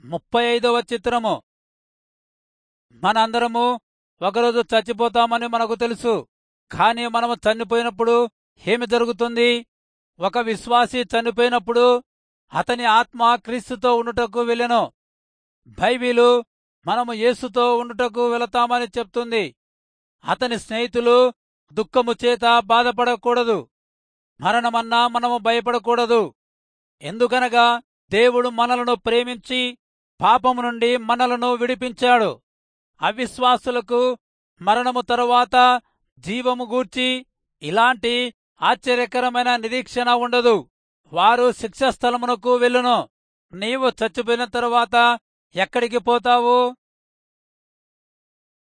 ముప్పై ఐదవ చిత్రము మనందరము ఒకరోజు చచ్చిపోతామని మనకు తెలుసు కానీ మనము చనిపోయినప్పుడు ఏమి జరుగుతుంది ఒక విశ్వాసి చనిపోయినప్పుడు అతని ఆత్మ క్రీస్తుతో ఉండుటకు వెళ్ళెను బైబిలు మనము యేసుతో ఉండుటకు వెళతామని చెప్తుంది అతని స్నేహితులు దుఃఖము చేత బాధపడకూడదు మరణమన్నా మనము భయపడకూడదు ఎందుకనగా దేవుడు మనలను ప్రేమించి పాపము నుండి మనలను విడిపించాడు అవిశ్వాసులకు మరణము తరువాత జీవము గూర్చి ఇలాంటి ఆశ్చర్యకరమైన నిరీక్షణ ఉండదు వారు శిక్షస్థలమునకు వెళ్ళును నీవు చచ్చిపోయిన తరువాత ఎక్కడికి పోతావు